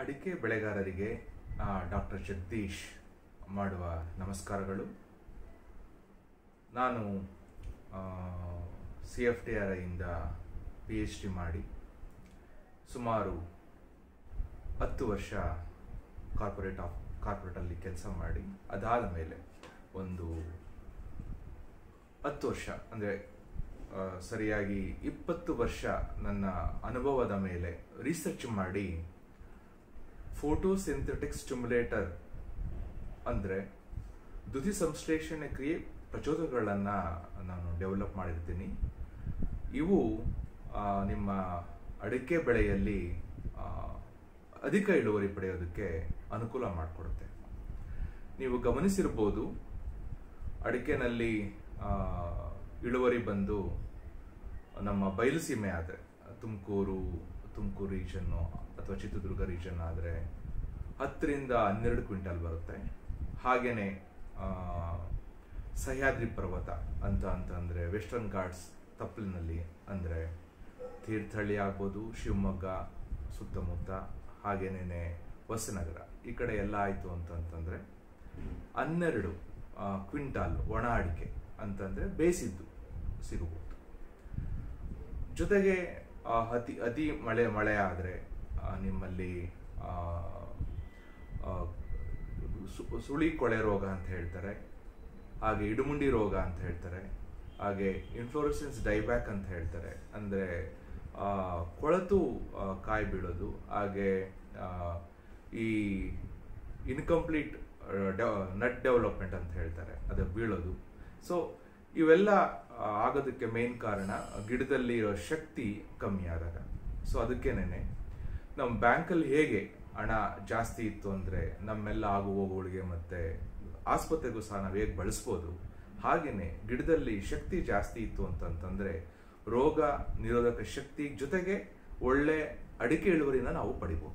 ಅಡಿಕೆ ಬೆಳೆಗಾರರಿಗೆ ಡಾಕ್ಟರ್ ಜಗದೀಶ್ ಮಾಡುವ ನಮಸ್ಕಾರಗಳು ನಾನು ಸಿ ಎಫ್ ಟಿ ಆರ್ ಐಯಿಂದ ಪಿ ಎಚ್ ಡಿ ಮಾಡಿ ಸುಮಾರು ಹತ್ತು ವರ್ಷ ಕಾರ್ಪೊರೇಟ್ ಆಫ್ ಕಾರ್ಪೊರೇಟಲ್ಲಿ ಕೆಲಸ ಮಾಡಿ ಅದಾದ ಮೇಲೆ ಒಂದು ಹತ್ತು ವರ್ಷ ಅಂದರೆ ಸರಿಯಾಗಿ ಇಪ್ಪತ್ತು ವರ್ಷ ನನ್ನ ಅನುಭವದ ಮೇಲೆ ರಿಸರ್ಚ್ ಮಾಡಿ ಫೋಟೋ ಸಿಂಥೆಟಿಕ್ ಸ್ಟಿಮ್ಯುಲೇಟರ್ ಅಂದರೆ ದ್ಯುತಿ ಸಂಶ್ಲೇಷಣೆ ಕ್ರಿಯೆ ಪ್ರಚೋದಕಗಳನ್ನು ನಾನು ಡೆವಲಪ್ ಮಾಡಿರ್ತೀನಿ ಇವು ಆ, ನಿಮ್ಮ ಅಡಿಕೆ ಬೆಳೆಯಲ್ಲಿ ಆ, ಅಧಿಕ ಇಳುವರಿ ಪಡೆಯೋದಕ್ಕೆ ಅನುಕೂಲ ಮಾಡಿಕೊಡುತ್ತೆ ನೀವು ಗಮನಿಸಿರ್ಬೋದು ಅಡಿಕೆನಲ್ಲಿ ಆ, ಇಳುವರಿ ಬಂದು ನಮ್ಮ ಬಯಲುಸೀಮೆ ಆದರೆ ತುಮಕೂರು ತುಮಕೂರು ರೀಜನ್ನು ಅಥವಾ ಚಿತ್ರದುರ್ಗ ರೀಜನ್ ಆದರೆ ಹತ್ತರಿಂದ ಹನ್ನೆರಡು ಕ್ವಿಂಟಲ್ ಬರುತ್ತೆ ಹಾಗೇನೆ ಆ, ಸಹ್ಯಾದ್ರಿ ಪರ್ವತ ಅಂತ ಅಂತ ಅಂದರೆ ವೆಸ್ಟರ್ನ್ ಘಾಟ್ಸ್ ತಪ್ಪಲಿನಲ್ಲಿ ಅಂದರೆ ತೀರ್ಥಹಳ್ಳಿ ಆಗ್ಬೋದು ಶಿವಮೊಗ್ಗ ಸುತ್ತಮುತ್ತ ಹಾಗೇನೇನೆ ಹೊಸನಗರ ಈ ಕಡೆ ಎಲ್ಲ ಆಯಿತು ಅಂತಂತಂದರೆ ಹನ್ನೆರಡು ಆ, ಕ್ವಿಂಟಾಲ್ ಒಣ ಅಡಿಕೆ ಅಂತಂದರೆ ಬೇಯಿಸಿದ್ದು ಸಿಗಬಹುದು ಜೊತೆಗೆ ಆ, ಅತಿ ಅತಿ ಮಳೆ ಮಳೆ ಆದರೆ ನಿಮ್ಮಲ್ಲಿ ಆ, ಆ, ಸು- ಸುಳಿ ಕೊಳೆ ರೋಗ ಅಂತ ಹೇಳ್ತಾರೆ ಹಾಗೆ ಇಡುಮುಂಡಿ ರೋಗ ಅಂತ ಹೇಳ್ತಾರೆ ಹಾಗೆ ಇನ್ಫ್ಲೋರೆಸೆನ್ಸ್ ಡೈಬ್ಯಾಕ್ ಅಂತ ಹೇಳ್ತಾರೆ ಅಂದರೆ ಕೊಳತು ಆ, ಕಾಯಿ ಬೀಳೋದು ಹಾಗೆ ಆ, ಈ ಇನ್ಕಂಪ್ಲೀಟ್ ನಟ್ ಡೆವಲಪ್ಮೆಂಟ್ ಅಂತ ಹೇಳ್ತಾರೆ ಅದು ಬೀಳೋದು ಸೊ ಇವೆಲ್ಲ ಆ, ಆಗೋದಕ್ಕೆ ಮೇನ್ ಕಾರಣ ಗಿಡದಲ್ಲಿ ಇರೋ ಶಕ್ತಿ ಕಮ್ಮಿ ಆದಾಗ ಸೊ ಅದಕ್ಕೇನೆ ನಮ್ಮ ಬ್ಯಾಂಕಲ್ಲಿ ಹೇಗೆ ಹಣ ಜಾಸ್ತಿ ಇತ್ತು ಅಂದರೆ ನಮ್ಮೆಲ್ಲ ಆಗು ಹೋಗುಗಳಿಗೆ ಮತ್ತೆ ಆಸ್ಪತ್ರೆಗೂ ಸಹ ನಾವು ಹೇಗೆ ಬಳಸ್ಬೋದು ಹಾಗೇನೆ ಗಿಡದಲ್ಲಿ ಶಕ್ತಿ ಜಾಸ್ತಿ ಇತ್ತು ಅಂತಂತಂದ್ರೆ ರೋಗ ನಿರೋಧಕ ಶಕ್ತಿ ಜೊತೆಗೆ ಒಳ್ಳೆ ಅಡಿಕೆ ಇಳುವರಿನ ನಾವು ಪಡಿಬೋದು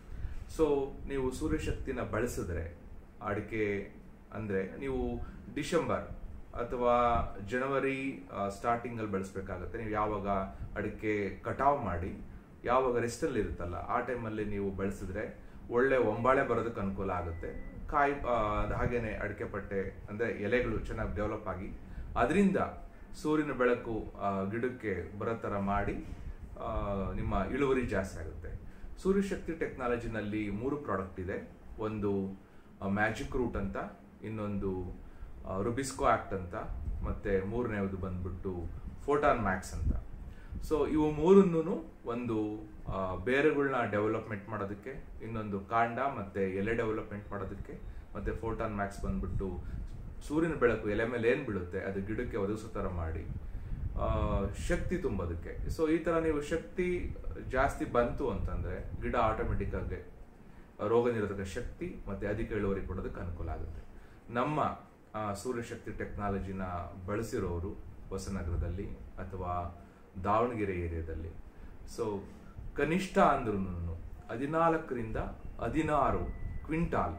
ಸೊ ನೀವು ಸೂರ್ಯಶಕ್ತಿನ ಬಳಸಿದ್ರೆ ಅಡಿಕೆ ಅಂದರೆ ನೀವು ಡಿಸೆಂಬರ್ ಅಥವಾ ಜನವರಿ ಸ್ಟಾರ್ಟಿಂಗ್ ಅಲ್ಲಿ ಬೆಳೆಸ್ಬೇಕಾಗತ್ತೆ ನೀವು ಯಾವಾಗ ಅಡಿಕೆ ಕಟಾವ್ ಮಾಡಿ ಯಾವಾಗ ರೆಸ್ಟಲ್ಲಿ ಇರುತ್ತಲ್ಲ ಆ ಟೈಮಲ್ಲಿ ನೀವು ಬೆಳೆಸಿದ್ರೆ ಒಳ್ಳೆ ಒಂಬಾಳೆ ಬರೋದಕ್ಕೆ ಅನುಕೂಲ ಆಗುತ್ತೆ ಕಾಯಿ ಆ, ಅದ್ ಹಾಗೇನೆ ಅಡಿಕೆ ಪಟ್ಟೆ ಅಂದ್ರೆ ಎಲೆಗಳು ಚೆನ್ನಾಗಿ ಡೆವಲಪ್ ಆಗಿ ಅದರಿಂದ ಸೂರ್ಯನ ಬೆಳಕು ಆ, ಗಿಡಕ್ಕೆ ಬರೋ ಥರ ಮಾಡಿ ಆ, ನಿಮ್ಮ ಇಳುವರಿ ಜಾಸ್ತಿ ಆಗುತ್ತೆ ಸೂರ್ಯಶಕ್ತಿ ಟೆಕ್ನಾಲಜಿನಲ್ಲಿ ಮೂರು ಪ್ರಾಡಕ್ಟ್ ಇದೆ ಒಂದು ಮ್ಯಾಜಿಕ್ ರೂಟ್ ಅಂತ ಇನ್ನೊಂದು ರುಬಿಸ್ಕೋ ಆಕ್ಟ್ ಅಂತ ಮತ್ತೆ ಮೂರನೇದು ಬಂದ್ಬಿಟ್ಟು ಫೋಟಾನ್ ಮ್ಯಾಕ್ಸ್ ಅಂತ ಸೊ ಇವು ಮೂರನ್ನು ಒಂದು ಆ, ಬೇರುಗಳನ್ನ ಡೆವಲಪ್ಮೆಂಟ್ ಮಾಡೋದಕ್ಕೆ ಇನ್ನೊಂದು ಕಾಂಡ ಮತ್ತೆ ಎಲೆ ಡೆವಲಪ್ಮೆಂಟ್ ಮಾಡೋದಕ್ಕೆ ಮತ್ತೆ ಫೋಟಾನ್ ಮ್ಯಾಕ್ಸ್ ಬಂದ್ಬಿಟ್ಟು ಸೂರ್ಯನ ಬೆಳಕು ಎಲೆ ಮೇಲೆ ಏನ್ ಬೀಳುತ್ತೆ ಅದು ಗಿಡಕ್ಕೆ ಒದಗಿಸೋ ಥರ ಮಾಡಿ ಆ, ಶಕ್ತಿ ತುಂಬೋದಕ್ಕೆ ಸೊ ಈ ತರ ನೀವು ಶಕ್ತಿ ಜಾಸ್ತಿ ಬಂತು ಅಂತಂದ್ರೆ ಗಿಡ ಆಟೋಮೆಟಿಕ್ ಆಗಿ ರೋಗ ನಿರೋಧಕ ಶಕ್ತಿ ಮತ್ತೆ ಅಧಿಕ ಇಳುವರಿ ಕೊಡೋದಕ್ಕೆ ಅನುಕೂಲ ಆಗುತ್ತೆ ನಮ್ಮ ಆ, ಸೂರ್ಯಶಕ್ತಿ ಟೆಕ್ನಾಲಜಿನ ಬಳಸಿರೋರು ಹೊಸನಗರದಲ್ಲಿ ಅಥವಾ ದಾವಣಗೆರೆ ಏರಿಯಾದಲ್ಲಿ ಸೊ ಕನಿಷ್ಠ ಅಂದ್ರೂ ಹದಿನಾಲ್ಕರಿಂದ ಹದಿನಾರು ಕ್ವಿಂಟಾಲ್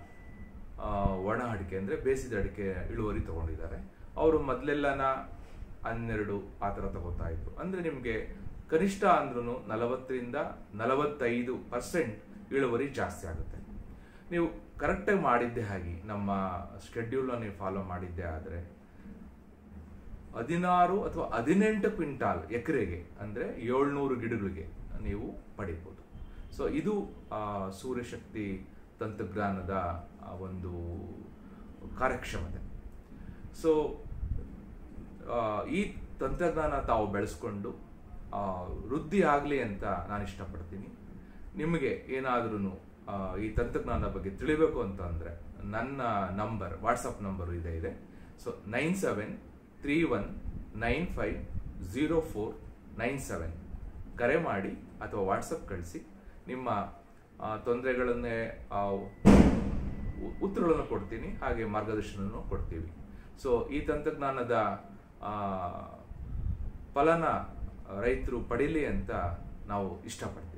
ಆ, ಒಣ ಅಡಿಕೆ ಅಂದ್ರೆ ಬೇಸಿದ ಅಡಿಕೆ ಇಳುವರಿ ತಗೊಂಡಿದ್ದಾರೆ ಅವರು ಮೊದಲೆಲ್ಲನ ಹನ್ನೆರಡು ಆ ಥರ ತಗೋತಾ ಇದ್ರು ಅಂದ್ರೆ ನಿಮಗೆ ಕನಿಷ್ಠ ಅಂದ್ರೂ ನಲವತ್ತರಿಂದ ನಲವತ್ತೈದು ಪರ್ಸೆಂಟ್ ಇಳುವರಿ ಜಾಸ್ತಿ ಆಗುತ್ತೆ ನೀವು ಕರೆಕ್ಟಾಗಿ ಮಾಡಿದ್ದೆ ಹಾಗೆ ನಮ್ಮ ಶೆಡ್ಯೂಲ್ನ ನೀವು ಫಾಲೋ ಮಾಡಿದ್ದೆ ಆದರೆ ಹದಿನಾರು ಅಥವಾ ಹದಿನೆಂಟು ಕ್ವಿಂಟಾಲ್ ಎಕರೆಗೆ ಅಂದ್ರೆ ಏಳ್ನೂರು ಗಿಡಗಳಿಗೆ ನೀವು ಪಡಿಬೋದು ಸೊ ಇದು ಆ, ಸೂರ್ಯಶಕ್ತಿ ತಂತ್ರಜ್ಞಾನದ ಆ, ಒಂದು ಕಾರ್ಯಕ್ಷಮತೆ ಸೊ ಈ ತಂತ್ರಜ್ಞಾನ ತಾವು ಬೆಳೆಸ್ಕೊಂಡು ಆ, ವೃದ್ಧಿ ಆಗಲಿ ಅಂತ ನಾನು ಇಷ್ಟಪಡ್ತೀನಿ ನಿಮಗೆ ಏನಾದ್ರೂ ಈ ತಂತ್ರಜ್ಞಾನದ ಬಗ್ಗೆ ತಿಳಿಬೇಕು ಅಂತ ಅಂದ್ರೆ ನನ್ನ ನಂಬರ್ ವಾಟ್ಸಪ್ ನಂಬರು ಇದೆ ಇದೆ so nine seven three one nine five zero four nine seven ಕರೆ ಮಾಡಿ ಅಥವಾ ವಾಟ್ಸಪ್ ಕಳಿಸಿ ನಿಮ್ಮ ತೊಂದರೆಗಳನ್ನೇ ಉತ್ತರಗಳನ್ನು ಕೊಡ್ತೀನಿ ಹಾಗೆ ಮಾರ್ಗದರ್ಶನವನ್ನು ಕೊಡ್ತೀವಿ ಸೊ ಈ ತಂತ್ರಜ್ಞಾನದ ಆ, ಫಲನ ರೈತರು ಪಡೀಲಿ ಅಂತ ನಾವು ಇಷ್ಟಪಡ್ತೀವಿ